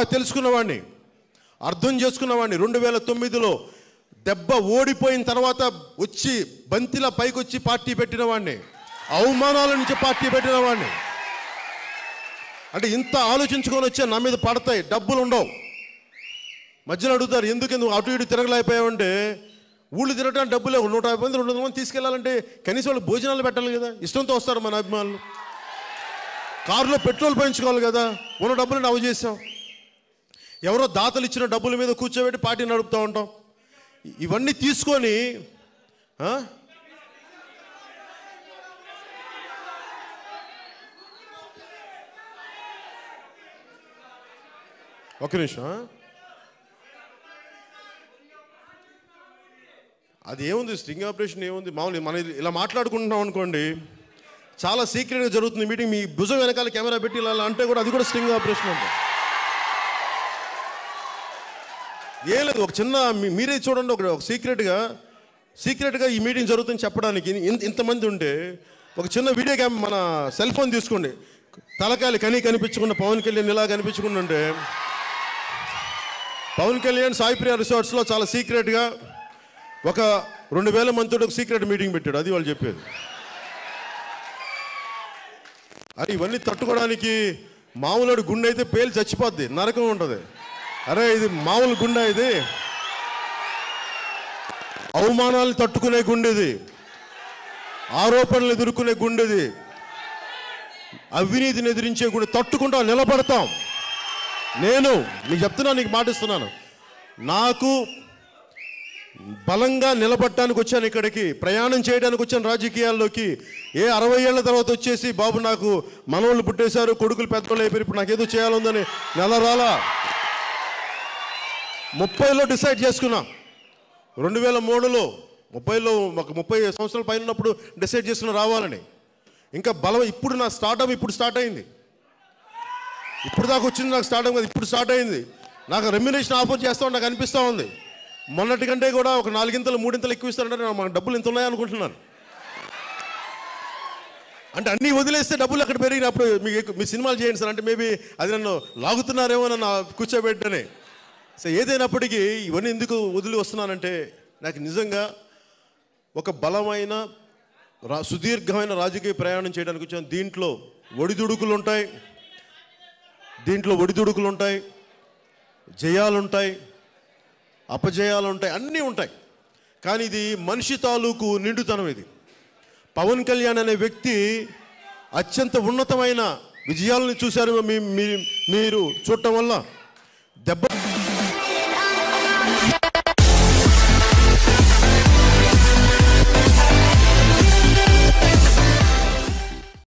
తెలుసుకున్నవాడిని అర్థం చేసుకున్నవాడిని రెండు వేల తొమ్మిదిలో దెబ్బ ఓడిపోయిన తర్వాత వచ్చి బంతిలా పైకి వచ్చి పార్టీ పెట్టిన వాడిని అవమానాల నుంచి పార్టీ పెట్టిన వాడిని అంటే ఇంత ఆలోచించుకొని వచ్చా నా మీద పడతాయి డబ్బులు ఉండవు మధ్యలో అడుగుతారు ఎందుకు నువ్వు అటు ఇటు తిరగలేకపోయావంటే ఊళ్ళు తిరగడానికి డబ్బులు లేవు. నూట యాభై మంది రెండు వందల మంది తీసుకెళ్ళాలంటే కనీసం వాళ్ళు భోజనాలు పెట్టాలి కదా ఇష్టంతో వస్తారు మన అభిమానులు కారులో పెట్రోల్ పోయించుకోవాలి కదా ఉన్న డబ్బులు నవ్వు చేసాం ఎవరో దాతలు ఇచ్చిన డబ్బుల మీద కూర్చోబెట్టి పార్టీ నడుపుతూ ఉంటాం ఇవన్నీ తీసుకొని ఆ? ఒక్క నిమిషం ఆ? అది ఏముంది స్టింగ్ ఆపరేషన్ ఏముంది మామూలు మనం ఇది ఇలా మాట్లాడుకుంటున్నాం అనుకోండి చాలా సీక్రెట్గా జరుగుతుంది మీటింగ్ మీ భుజం వెనకాల కెమెరా పెట్టి ఇలా అంటే కూడా అది కూడా స్టింగ్ ఆపరేషన్ అంటే ఏ లేదు ఒక చిన్న మీ- మీరే చూడండి ఒక ఒక సీక్రెట్గా సీక్రెట్గా ఈ మీటింగ్ జరుగుతుందని చెప్పడానికి ఇంత ఇంతమంది ఉంటే ఒక చిన్న వీడియో క్యామ్ మన సెల్ ఫోన్ తీసుకోండి తలకాయలు కనీ కనిపించకుండా పవన్ కళ్యాణ్ ఇలా కనిపించకుండా ఉంటే పవన్ కళ్యాణ్ సాయిప్రియ రిసార్ట్స్లో చాలా సీక్రెట్గా ఒక రెండు వేల మందితో ఒక సీక్రెట్ మీటింగ్ పెట్టాడు అది వాళ్ళు చెప్పేది అది ఇవన్నీ తట్టుకోవడానికి మామూలు గుండె అయితే పేలు చచ్చిపోద్ది నరకం ఉంటుంది అరే ఇది మామూలు గుండె ఇది అవమానాలను తట్టుకునే గుండెది ఆరోపణలు ఎదుర్కొనే గుండెది అవినీతిని ఎదిరించే గుండె తట్టుకుంటాం నిలబడతాం నేను నీకు చెప్తున్నా నీకు మాటిస్తున్నాను నాకు బలంగా నిలబడటానికి వచ్చాను ఇక్కడికి ప్రయాణం చేయడానికి వచ్చాను రాజకీయాల్లోకి ఏ అరవై ఏళ్ల తర్వాత వచ్చేసి బాబు నాకు మనవాళ్ళు పుట్టేశారు కొడుకులు పెద్దవాళ్ళు అయిపోయారు ఇప్పుడు నాకు ఏదో చేయాలందని నెల రాలా ముప్పైలో డిసైడ్ చేసుకున్నా రెండు వేల మూడులో ముప్పైలో ఒక ముప్పై సంవత్సరాల పైన ఉన్నప్పుడు డిసైడ్ చేసుకున్న రావాలని ఇంకా బలం ఇప్పుడు నా స్టార్ట్అప్ ఇప్పుడు స్టార్ట్ అయింది ఇప్పుడు దాకా వచ్చింది నాకు స్టార్ట్అప్ కదా ఇప్పుడు స్టార్ట్ అయింది నాకు రెమ్యునేషన్ ఆఫర్ చేస్తా నాకు అనిపిస్తూ ఉంది మొన్నటి కంటే కూడా ఒక నాలుగింతలు మూడింతలు ఎక్కువ ఇస్తారంటే నాకు మాకు డబ్బులు ఇంత ఉన్నాయనుకుంటున్నాను అంటే అన్నీ వదిలేస్తే డబ్బులు అక్కడ పెరిగినప్పుడు మీకు ఎక్కువ- మీ సినిమాలు చేయండి సార్ అంటే మేబీ అది నన్ను లాగుతున్నారేమో నన్ను కూర్చోబెట్టని సో ఏదైనప్పటికీ ఇవన్నీ ఎందుకు వదిలి వస్తున్నానంటే నాకు నిజంగా ఒక బలమైన రా సుదీర్ఘమైన రాజకీయ ప్రయాణం చేయడానికి వచ్చాను దీంట్లో ఒడిదుడుకులు ఉంటాయి దీంట్లో ఒడిదుడుకులు ఉంటాయి జయాలుంటాయి అపజయాలు ఉంటాయి అన్నీ ఉంటాయి కానీ ఇది మనిషి తాలూకు నిండుతనం ఇది పవన్ కళ్యాణ్ అనే వ్యక్తి అత్యంత ఉన్నతమైన విజయాలను చూశారు మీ మీ- మీరు చూడటం వల్ల దెబ్బ